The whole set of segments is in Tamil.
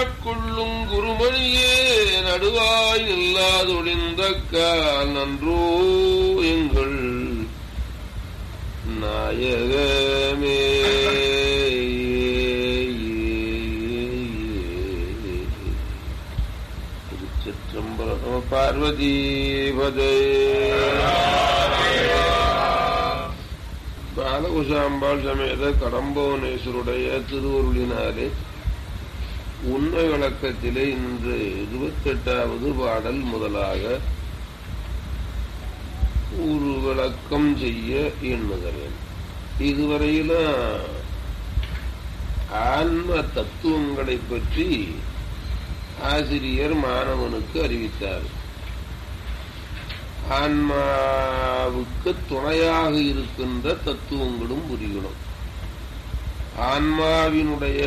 நாட்கொள்ளும் குருமணியே நடுவாய் நில்லாதொழிந்த கால் நன்றோ எங்கள் நாயகமே திருச்சிற்றம்பலம் பார்வதீபதே பாலகுஷாம்பாள் சமேத கடம்பவனேஸ்வருடைய திருவருளினாலே உண்மை விளக்கத்திலே இன்று இருபத்தெட்டாவது பாடல் முதலாக ஒரு விளக்கம் செய்ய எண்ணுகிறேன் இதுவரையிலும் ஆன்ம தத்துவங்களை பற்றி ஆசிரியர் மாணவனுக்கு அறிவித்தார் ஆன்மாவுக்கு துணையாக இருக்கின்ற தத்துவங்களும் புரியணும் ஆன்மாவினுடைய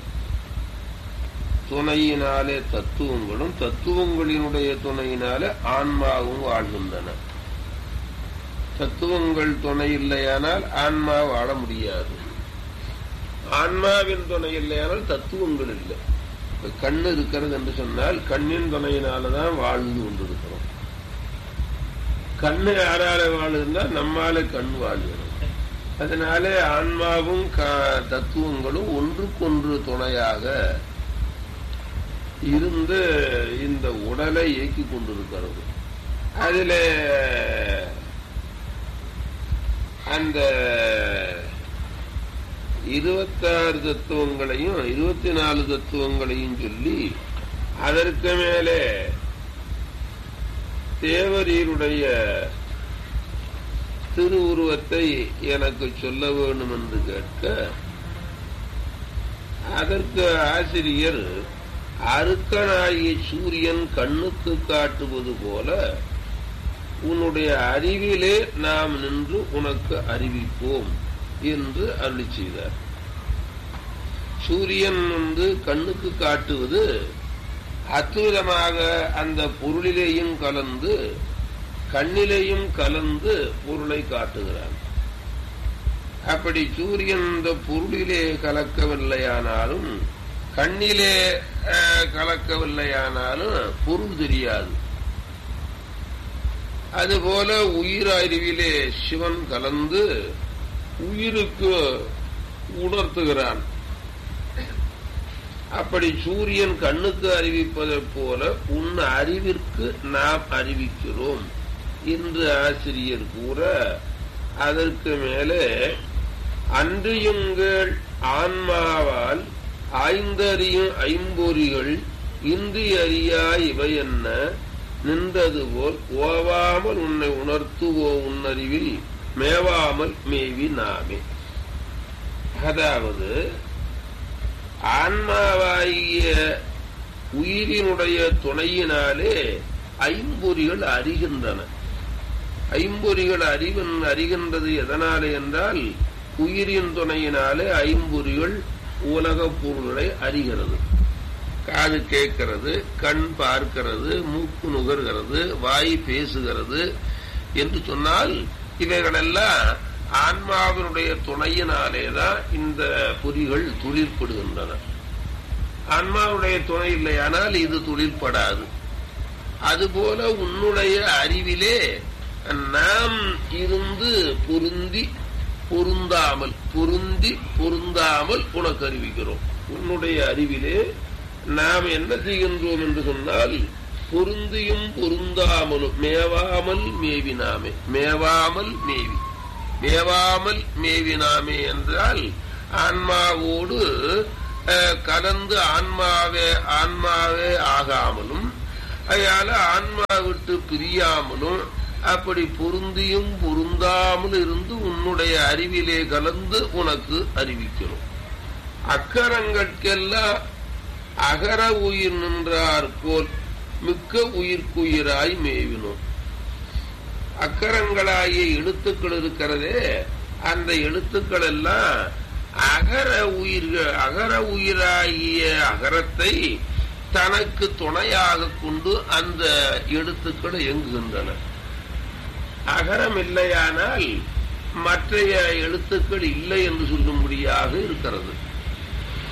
துணையினாலே தத்துவங்களும் தத்துவங்களினுடைய துணையினாலே ஆன்மாவும் வாழ்கின்றன தத்துவங்கள் துணை இல்லையானால் ஆன்மா வாழ முடியாது ஆன்மாவின் துணை இல்லையானால் தத்துவங்கள் இல்லை இப்ப கண்ணு இருக்கிறது என்று சொன்னால் கண்ணின் துணையினாலதான் வாழ்ந்து கொண்டிருக்கிறோம் கண்ணு யாரால வாழுதுன்னா நம்மால கண் வாழ்கிறோம் அதனால ஆன்மாவும் தத்துவங்களும் ஒன்றுக்கொன்று துணையாக இருந்து இந்த உடலை இயக்கி கொண்டிருக்கிறது அதுல அந்த இருபத்தாறு தத்துவங்களையும் இருபத்தி நாலு தத்துவங்களையும் சொல்லி அதற்கு மேலே தேவரீருடைய திருவுருவத்தை எனக்கு சொல்ல வேண்டும் என்று கேட்க அதற்கு ஆசிரியர் அருக்கனாகிய சூரியன் கண்ணுக்கு காட்டுவது போல உன்னுடைய அறிவிலே நாம் நின்று உனக்கு அறிவிப்போம் என்று அருளி செய்தார் சூரியன் வந்து கண்ணுக்கு காட்டுவது அற்புதமாக அந்த பொருளிலேயும் கலந்து கண்ணிலேயும் கலந்து பொருளை காட்டுகிறான் அப்படி சூரியன் இந்த பொருளிலே கலக்கவில்லையானாலும் கண்ணிலே கலக்கவில்லையானாலும் பொருள் தெரியாது அதுபோல உயிர் அறிவிலே சிவன் கலந்து உயிருக்கு உணர்த்துகிறான் அப்படி சூரியன் கண்ணுக்கு அறிவிப்பதை போல உன் அறிவிற்கு நாம் அறிவிக்கிறோம் என்று ஆசிரியர் கூற அதற்கு மேலே அன்றியுங்கள் ஆன்மாவால் ஆய்ந்தறியும் ஐம்பொறிகள் இன்றி அறியா இவை என்ன நின்றது போல் ஓவாமல் உன்னை உணர்த்துவோ உன்னறிவில் மேவாமல் மேவி நாமே அதாவது ஆன்மாவாகிய உயிரினுடைய துணையினாலே ஐம்பொறிகள் அறிகின்றன ஐம்பொறிகள் அறிவன் அறிகின்றது எதனாலே என்றால் உயிரின் துணையினாலே ஐம்பொறிகள் உலக பொருள்களை அறிகிறது காது கேட்கிறது கண் பார்க்கிறது மூக்கு நுகர்கிறது வாய் பேசுகிறது என்று சொன்னால் இவைகளெல்லாம் ஆன்மாவினுடைய துணையினாலேதான் இந்த பொறிகள் துளிர்படுகின்றன ஆன்மாவுடைய துணை இல்லையானால் இது துளிர்படாது அதுபோல உன்னுடைய அறிவிலே நாம் இருந்து பொருந்தி பொருந்தாமல் பொருந்தி பொருந்தாமல் உனக்கு அறிவிக்கிறோம் உன்னுடைய அறிவிலே நாம் என்ன செய்கின்றோம் என்று சொன்னால் பொருந்தியும் பொருந்தாமலும் மேவாமல் மேவினாமே மேவாமல் மேவி மேவாமல் மேவினாமே என்றால் ஆன்மாவோடு கலந்து ஆன்மாவே ஆன்மாவே ஆகாமலும் அதனால ஆன்மா விட்டு பிரியாமலும் அப்படி பொருந்தியும் பொருந்தாமல் இருந்து உன்னுடைய அறிவிலே கலந்து உனக்கு அறிவிக்கிறோம் அக்கரங்கட்கெல்லாம் அகர உயிர் நின்றார் போல் மிக்க உயிர்க்குயிராய் மேவினோம் அக்கரங்களாகிய எழுத்துக்கள் இருக்கிறதே அந்த எழுத்துக்கள் எல்லாம் அகர உயிர்கள் அகர உயிராகிய அகரத்தை தனக்கு துணையாக கொண்டு அந்த எழுத்துக்கள் இயங்குகின்றன அகரம் இல்லையானால் மற்றைய எழுத்துக்கள் இல்லை என்று சொல்லும்படியாக இருக்கிறது ஆக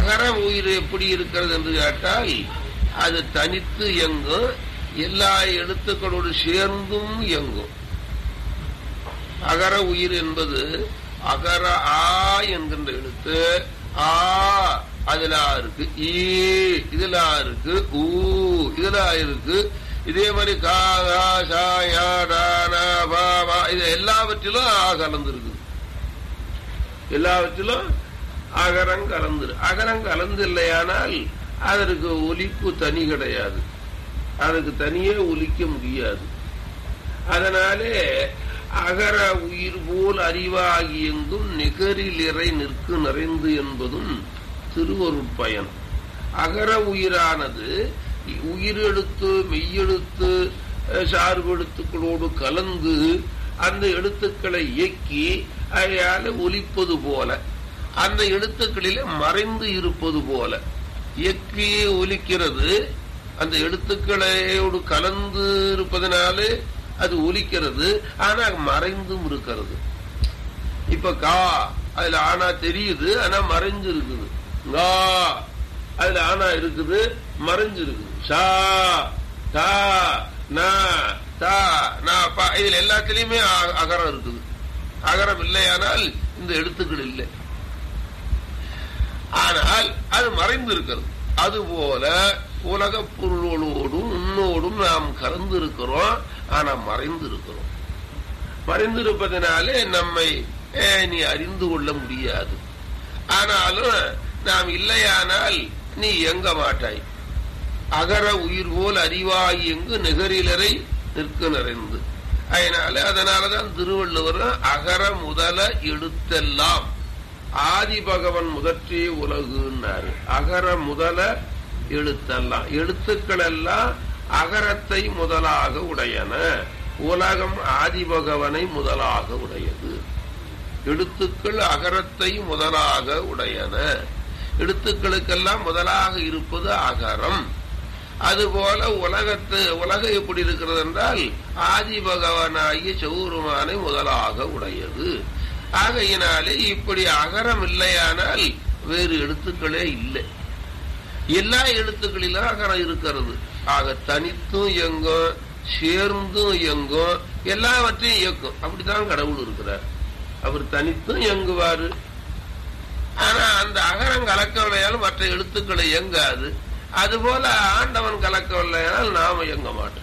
அகர உயிர் எப்படி இருக்கிறது என்று கேட்டால் அது தனித்து இயங்கும் எல்லா எழுத்துக்களோடு சேர்ந்தும் இயங்கும் அகர உயிர் என்பது அகர ஆ என்கின்ற எழுத்து ஆ அதுல ஆ இருக்கு ஈ இதுல ஆ இருக்கு ஊ இதுல ஆ இருக்கு இதே மாதிரி கா கா சா யா டா நா பா வா இது எல்லாவற்றிலும் ஆ கலந்து இருக்குது எல்லாவற்றிலும் அகரம் கலந்து அகரம் கலந்து இல்லையானால் அதற்கு ஒலிப்பு தனி கிடையாது அதுக்கு தனியே ஒலிக்க முடியாது அதனாலே அகர உயிர் போல் அறிவாகி எங்கும் நிகரில் இறை நிற்கு நிறைந்து என்பதும் திருவருட்பயன் அகர உயிரானது உயிரெழுத்து மெய்யெழுத்து சார்பு எழுத்துக்களோடு கலந்து அந்த எழுத்துக்களை இயக்கி அதையால ஒலிப்பது போல அந்த எழுத்துக்களிலே மறைந்து இருப்பது போல இயக்கி ஒலிக்கிறது அந்த எழுத்துக்களோடு கலந்து இருப்பதனாலே அது ஒலிக்கிறது ஆனா மறைந்தும் இருக்கிறது இப்ப கா அதுல ஆனா தெரியுது ஆனா மறைஞ்சு இருக்குது கா அதுல ஆனா இருக்குது மறைஞ்சு இருக்குது ஷா தா நா தா நா பா இதுல எல்லாத்திலயுமே அகரம் இருக்குது அகரம் இல்லையானால் இந்த எழுத்துக்கள் இல்லை ஆனால் அது மறைந்து இருக்கிறது அதுபோல உலக பொருளோடும் உன்னோடும் நாம் கலந்து இருக்கிறோம் ஆனா மறைந்து இருக்கிறோம் மறைந்து இருப்பதனாலே நம்மை நீ அறிந்து கொள்ள முடியாது ஆனாலும் நாம் இல்லையானால் நீ எங்க மாட்டாய் அகர உயிர் போல் அறிவாய் எங்கு நிகரிலரை நிற்க நிறைந்து அதனால அதனாலதான் திருவள்ளுவர் அகர முதல எழுத்தெல்லாம் ஆதி பகவன் முதற்றே உலகுன்னாரு அகர முதல எழுத்தெல்லாம் எழுத்துக்கள் எல்லாம் அகரத்தை முதலாக உடையன உலகம் ஆதி பகவனை முதலாக உடையது எழுத்துக்கள் அகரத்தை முதலாக உடையன எழுத்துக்களுக்கெல்லாம் முதலாக இருப்பது அகரம் அதுபோல உலகத்து உலகம் எப்படி இருக்கிறது என்றால் ஆதி பகவானாகிய சௌருமானை முதலாக உடையது ஆகையினாலே இப்படி அகரம் இல்லையானால் வேறு எழுத்துக்களே இல்லை எல்லா எழுத்துக்களிலும் அகரம் இருக்கிறது ஆக தனித்தும் இயங்கும் சேர்ந்தும் இயங்கும் எல்லாவற்றையும் இயக்கும் அப்படித்தான் கடவுள் இருக்கிறார் அவர் தனித்தும் இயங்குவாரு ஆனா அந்த அகரம் கலக்கவில்லையாலும் மற்ற எழுத்துக்களை இயங்காது அதுபோல ஆண்டவன் கலக்கவில்லையானால் நாம இயங்க மாட்டோம்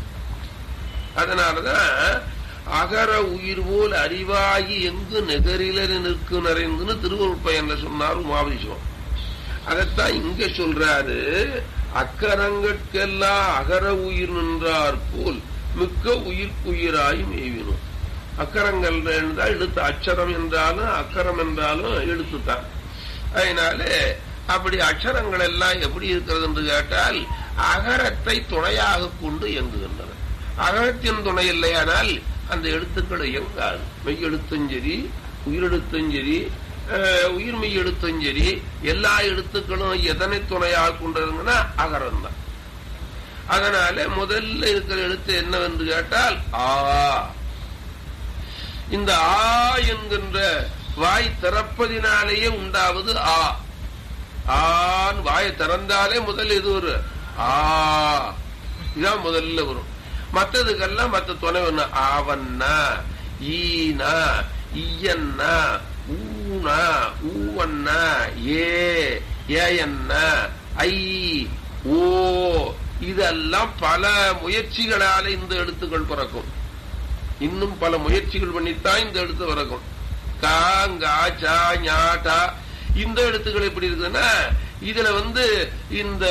அதனாலதான் அகர உயிர் போல் அறிவாகி எங்கு நெகரிலர் நிற்கு நிறைந்துன்னு திருவருட்பயன்ல சொன்னார் உமாபதிசுவம் அதைத்தான் இங்க சொல்றாரு அக்கரங்கட்கெல்லாம் அகர உயிர் நின்றார் போல் மிக்க உயிர்க்குயிராய் மேவினும் அக்கரங்கள் என்றால் எழுத்து அச்சரம் என்றாலும் அக்கரம் என்றாலும் எழுத்துத்தான் அதனாலே அப்படி அக்ஷரங்கள் எல்லாம் எப்படி இருக்கிறது என்று கேட்டால் அகரத்தை துணையாக கொண்டு இயங்குகின்றன அகரத்தின் துணை இல்லையானால் அந்த எழுத்துக்கள் இயங்காது மெய்யெழுத்தும் சரி உயிரெழுத்தும் சரி உயிர் மெய் எழுத்தும் சரி எல்லா எழுத்துக்களும் எதனை துணையாக கொண்டிருங்கன்னா அகரம் தான் அதனால முதல்ல இருக்கிற எழுத்து என்னவென்று கேட்டால் ஆ இந்த ஆ என்கின்ற வாய் திறப்பதினாலேயே உண்டாவது ஆ ஆன் வாயை திறந்தாலே முதல் இது ஒரு ஆ இதான் முதல்ல வரும் மற்றதுக்கெல்லாம் மற்ற துணை ஒண்ணு ஆவண்ணா ஈனா ஈயண்ணா ஊனா ஊவண்ணா ஏ ஏயண்ணா ஐ ஓ இதெல்லாம் பல முயற்சிகளால இந்த எழுத்துக்கள் பிறக்கும் இன்னும் பல முயற்சிகள் பண்ணித்தான் இந்த எழுத்து பிறக்கும் கா ngா சா ஞா டா இந்த எழுத்துக்கள் எப்படி இருக்குதுன்னா இதுல வந்து இந்த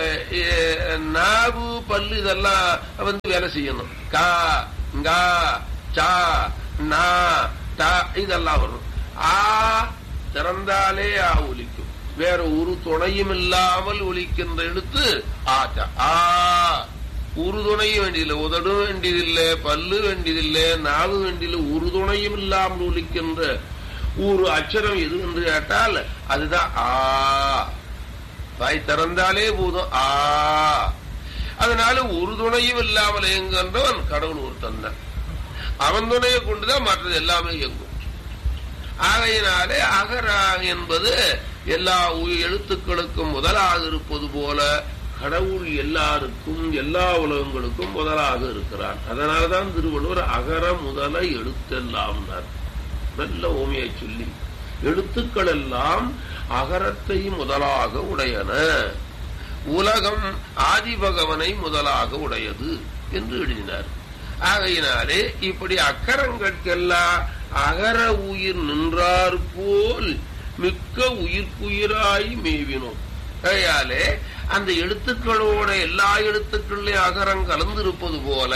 நாவு பல்லு இதெல்லாம் வந்து வேலை செய்யணும் கா ngா சா நா டா இதெல்லாம் வரும் ஆ திறந்தாலே ஆ ஒலிக்கும் வேற ஒரு துணையும் இல்லாமல் ஒலிக்கின்ற எழுத்து ஆச்சா ஆ ஒரு துணையும் வேண்டியதில்லை உதடும் வேண்டியதில்லை பல்லு வேண்டியதில்லை நாவு வேண்டியதில்லை ஒரு துணையும் இல்லாமல் ஒலிக்கின்ற ஒரு அச்சரம் எது என்று கேட்டால் அதுதான் ஆ வாய் திறந்தாலே போதும் ஆ அதனால ஒரு துணையும் இல்லாமல் இயங்குகின்றவன் கடவுள் ஒருத்தன் தான் அவன் துணையை கொண்டுதான் மற்றது எல்லாமே இயங்கும் ஆகையினாலே அகரா என்பது எல்லா உயிர் எழுத்துக்களுக்கும் முதலாக இருப்பது போல கடவுள் எல்லாருக்கும் எல்லா உலகங்களுக்கும் முதலாக இருக்கிறான் அதனாலதான் திருவள்ளுவர் அகர முதல எழுத்தெல்லாம் நல்ல ஓமையை சொல்லி எழுத்துக்கள் எல்லாம் அகரத்தை முதலாக உடையன உலகம் ஆதிபகவனை முதலாக உடையது என்று எழுதினார் ஆகையினாலே இப்படி அக்கரங்கட்கெல்லாம் அகர உயிர் நின்றார் போல் மிக்க உயிர்க்குயிராய் மேவினோம் கையாலே அந்த எழுத்துக்களோட எல்லா எழுத்துக்கள்லயும் அகரம் கலந்திருப்பது போல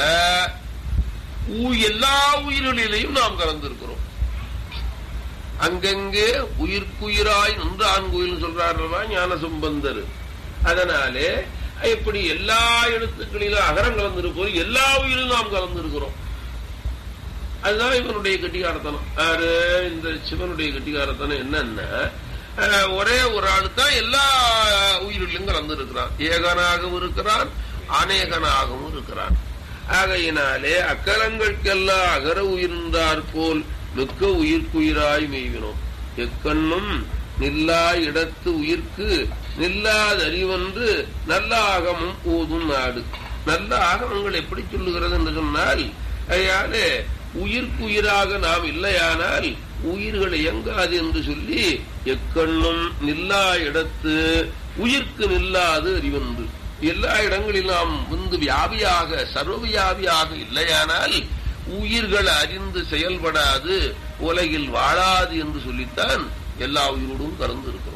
எல்லா உயிர்களிலையும் நாம் கலந்திருக்கிறோம் அங்கங்கே உயிர்க்குயிராய் நின்றான் கோயில் சொல்றாருமா ஞான சம்பந்தர் அதனாலே இப்படி எல்லா எழுத்துக்களிலும் அகரம் கலந்திருப்போம் எல்லா உயிரிலும் நாம் கலந்திருக்கிறோம் அதுதான் இவனுடைய கட்டிகாரத்தனம் யாரு இந்த சிவனுடைய கட்டிகாரத்தனம் என்னன்னா ஒரே ஒரு ஆள் தான் எல்லா உயிரிலும் கலந்து இருக்கிறான் ஏகனாகவும் இருக்கிறான் அநேகனாகவும் இருக்கிறான் ஆகையினாலே அக்கலங்களுக்கெல்லாம் அகர உயிர்ந்தார் போல் மிக்க உயிர்க்குயிராய் மெய்வினோம் எக்கண்ணும் நில்லா இடத்து உயிர்க்கு நில்லாதறிவென்று நல்ல ஆகமும் ஊதும் நாடு நல்ல ஆகமங்கள் எப்படி சொல்லுகிறது என்று சொன்னால் அதையாலே உயிர்க்குயிராக நாம் இல்லையானால் உயிர்கள் இயங்காது என்று சொல்லி எக்கண்ணும் நில்லா இடத்து உயிர்க்கு நில்லாது அறிவென்று எல்லா இடங்களிலும் நாம் வந்து வியாபியாக சர்வ வியாபியாக இல்லையானால் உயிர்கள் அறிந்து செயல்படாது உலகில் வாழாது என்று சொல்லித்தான் எல்லா உயிரோடும் கலந்து இருக்கிறோம்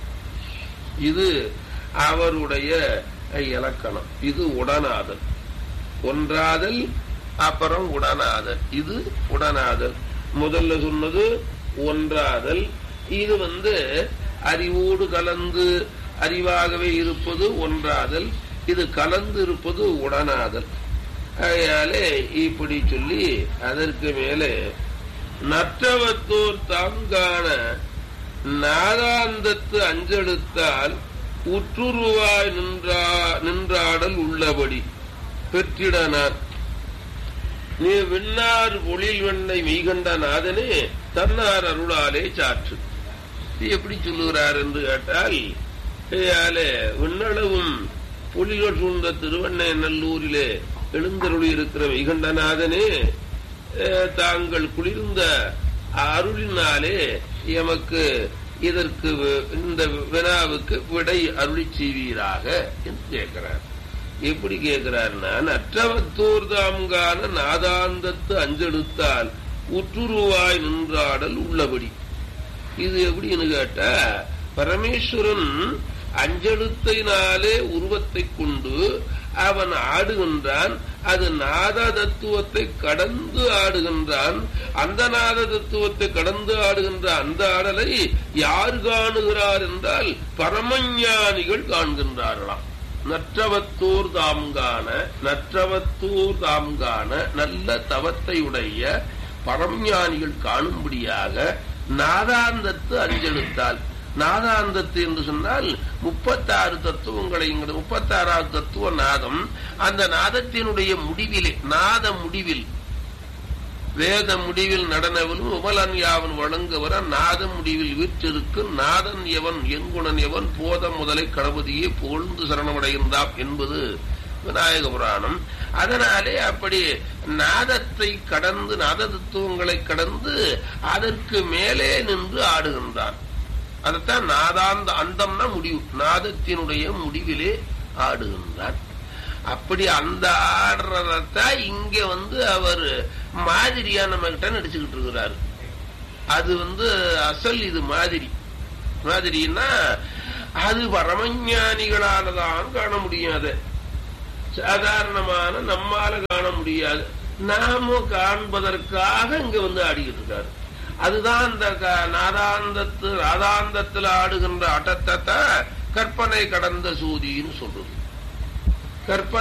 இது அவருடைய இலக்கணம் இது உடனாதல் ஒன்றாதல் அப்புறம் உடனாதல் இது உடனாதல் முதல்ல சொன்னது ஒன்றாதல் இது வந்து அறிவோடு கலந்து அறிவாகவே இருப்பது ஒன்றாதல் இது கலந்து இருப்பது உடனாதல் அதனாலே இப்படி சொல்லி அதற்கு மேலே நற்றவத்தோர் தாங்கான நாதாந்தத்து அஞ்செடுத்தால் உற்றுருவாய் நின்றா நின்றாடல் உள்ளபடி பெற்றிடனார் நீ விண்ணார் ஒளில் வெண்ணை மெய்கண்ட நாதனே தன்னார் அருளாலே சாற்று எப்படி சொல்லுகிறார் என்று கேட்டால் விண்ணளவும் புலிகள் சூழ்ந்த திருவண்ணை நல்லூரிலே எழுந்தருளி இருக்கிற மெய்கண்டநாதனே தாங்கள் குளிர்ந்த அருளினாலே எமக்கு இதற்கு இந்த வினாவுக்கு விடை அருளி செய்வீராக என்று கேட்கிறார் எப்படி கேட்கிறார்னா நற்றவத்தோர் தாம்கான நாதாந்தத்து அஞ்செடுத்தால் உற்றுருவாய் நின்றாடல் உள்ளபடி இது எப்படின்னு கேட்டா பரமேஸ்வரன் அஞ்செழுத்தினாலே உருவத்தை கொண்டு அவன் ஆடுகின்றான் அது நாத தத்துவத்தை கடந்து ஆடுகின்றான் அந்த நாத தத்துவத்தை கடந்து ஆடுகின்ற அந்த ஆடலை யார் காணுகிறார் என்றால் பரமஞானிகள் காண்கின்றார்களாம் நற்றவத்தூர் தாம்கான நற்றவத்தூர் தாம்கான நல்ல தவத்தை உடைய பரம்ஞானிகள் காணும்படியாக நாதாந்தத்து அஞ்செழுத்தால் நாதாந்தத்து என்று சொன்னால் முப்பத்தாறு தத்துவங்களை முப்பத்தாறாவது தத்துவ நாதம் அந்த நாதத்தினுடைய முடிவிலே நாத முடிவில் வேத முடிவில் நடனவிலும் உமலன் யாவன் வழங்குவர நாத முடிவில் வீற்றிருக்கு நாதன் எவன் எங்குணன் எவன் போதம் முதலை கணபதியே புகழ்ந்து சரணமடைகின்றான் என்பது விநாயக புராணம் அதனாலே அப்படி நாதத்தை கடந்து நாத தத்துவங்களை கடந்து அதற்கு மேலே நின்று ஆடுகின்றான் அதைத்தான் நாதாந்த அந்தம்னா முடிவு நாதத்தினுடைய முடிவிலே ஆடுகின்றான் அப்படி அந்த ஆடுறதான் இங்க வந்து அவர் மாதிரியா நம்ம கிட்ட நடிச்சுக்கிட்டு இருக்கிறாரு அது வந்து அசல் இது மாதிரி மாதிரின்னா அது பரமஞானிகளாலதான் காண முடியாது சாதாரணமான நம்மால காண முடியாது நாம காண்பதற்காக இங்க வந்து ஆடிக்கிட்டு இருக்காரு அதுதான் அந்த நாதாந்தத்து ராதாந்தத்துல ஆடுகின்ற ஆட்டத்தை கற்பனை கடந்த சூதின்னு சொல்றது கற்பனை